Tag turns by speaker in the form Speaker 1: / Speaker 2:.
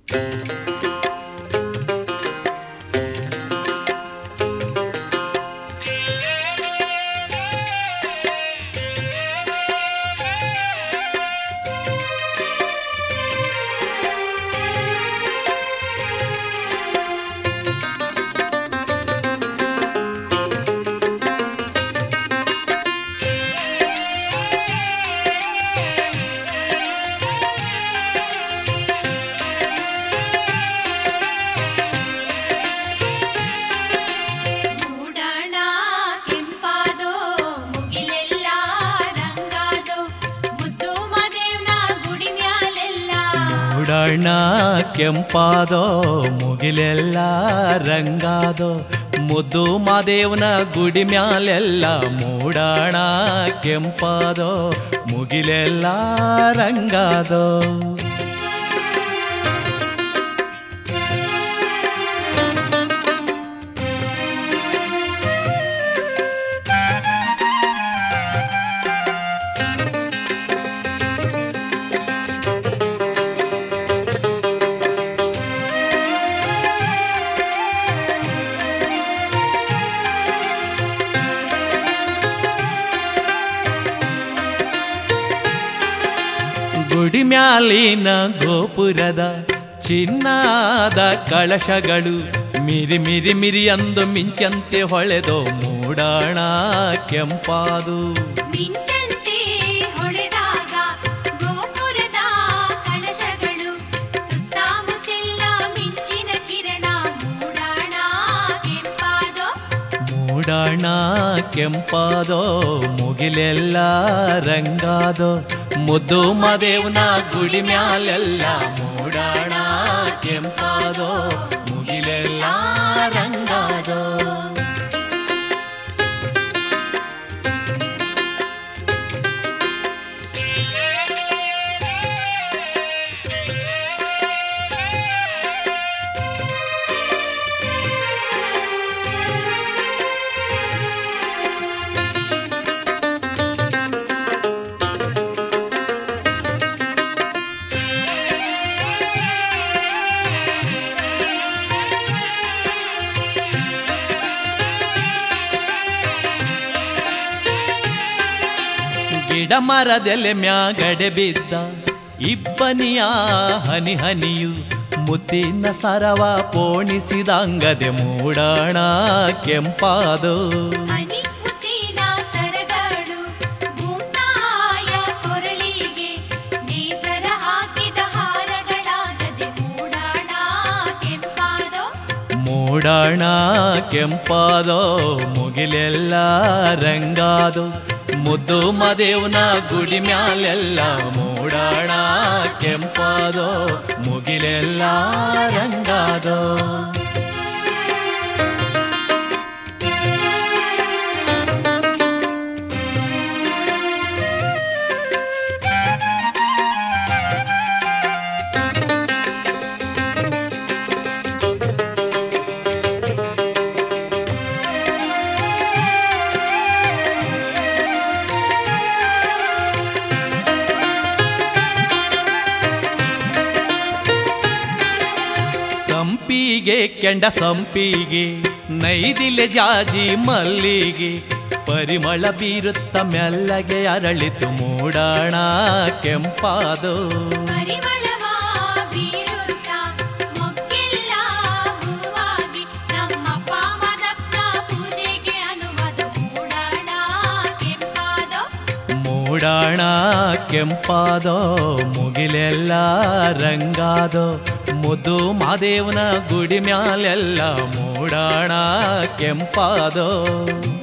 Speaker 1: ಮೂಡಣ ಕೆಂಪಾದೋ ಮುಗಿಲೆಲ್ಲ ರಂಗಾದೋ ಮುದ್ದು ಮದೇವ್ನ ಗುಡಿ ಮ್ಯಾಲೆಲ್ಲ
Speaker 2: ಮೂಡಣ ಕೆಂಪಾದೋ ಮುಗಿಲೆಲ್ಲ ರಂಗಾದೋ ಮುದ್ದು ಮಾದೇವನ ಗುಡಿ ಮ್ಯಾಲೆಲ್ಲ ಮೂಡಣ ಕೆಂಪಾದೋ ಮುಗಿಲೆಲ್ಲ ರಂಗಾದೋ ಗುಡಿ ಮ್ಯಾಲಿನ ಗೋಪುರದ ಚಿನ್ನದ ಕಳಶಗಳು ಮಿರಿ ಮಿರಿ ಮಿರಿ ಅಂದು ಮಿಂಚಂತೆ ಹೊಳೆದೋ ಮೂಡಣ ಕೆಂಪಾದು
Speaker 1: ಮಿಂಚಂತೆ ಹೊಳೆದಾಗ ಗೋಪುರದ ಕಳಶಗಳು ಸುತ್ತಮುತ್ತೆಲ್ಲ ಮಿಂಚಿನ ಕಿರಣ ಮೂಡಣ ಕೆಂಪಾದೋ
Speaker 2: ಮೂಡಣ ಕೆಂಪಾದೋ ಮುಗಿಲೆಲ್ಲ ರಂಗಾದೋ ಮುದ್ದು ಮದೇವನ ಗುಡಿ ಮ್ಯಾಲೆಲ್ಲ ಮೂಡಣ ಕೆಂಪಾದೋ ಮುಗಿಲೆಲ್ಲ ರಂಗಾದೋ ಗಿಡ ಮರದೆಲೆ ಮ್ಯಾಗಡೆ ಬಿದ್ದ ಇಬ್ಬನಿಯ ಹನಿ ಹನಿಯು ಮುತ್ತಿನ ಸರವ ಪೋಣಿಸಿದಂಗದೆ ಮೂಡಣ ಕೆಂಪಾದು
Speaker 1: ಹನಿ ಮುತ್ತಿನ ಸರಗಳು ಭೂತಾಯ ಕೊರಳಿಗೆ ನೇಸರ ಹಾಕಿದ ಹಾರಗಳಾಗದೆ ಮೂಡಣ ಕೆಂಪಾದೋ
Speaker 2: ಮೂಡಣ ಕೆಂಪಾದೋ ಮುಗಿಲೆಲ್ಲ ರಂಗಾದು ಮುದ್ದು ಮದೇವನ ಗುಡಿ ಮ್ಯಾಲೆಲ್ಲ ಮೂಡಣ ಕೆಂಪಾದೋ ಮುಗಿಲೆಲ್ಲ ರಂಗಾದೋ ಸಂಪಿಗೆ ಕೆಂಡ ಸಂಪಿಗೆ ನೈದಿಲೆ ಜಾಜಿ ಮಲ್ಲಿಗೆ ಪರಿಮಳ ಬೀರುತ್ತ ಮೆಲ್ಲಗೆ ಅರಳಿತು ಮೂಡಣ ಕೆಂಪಾದು
Speaker 1: ಪರಿಮಳವ ಬೀರುತ್ತ ಮೊಗ್ಗೆಲ್ಲ ಹೂವಾಗಿ ನಮ್ಮಪ್ಪ ಮದಪ್ಪ ಪೂಜೆಗೆ ಅನುವಾದ ಮೂಡಣ ಕೆಂಪಾದೋ
Speaker 2: ಮೂಡಣ ಕೆಂಪಾದೋ ಮುಗಿಲೆಲ್ಲ ರಂಗಾದೋ ಮುದ್ದು ಮಾದೇವನ ಗುಡಿ ಮ್ಯಾಲೆಲ್ಲ ಮೂಡಣ ಕೆಂಪಾದೋ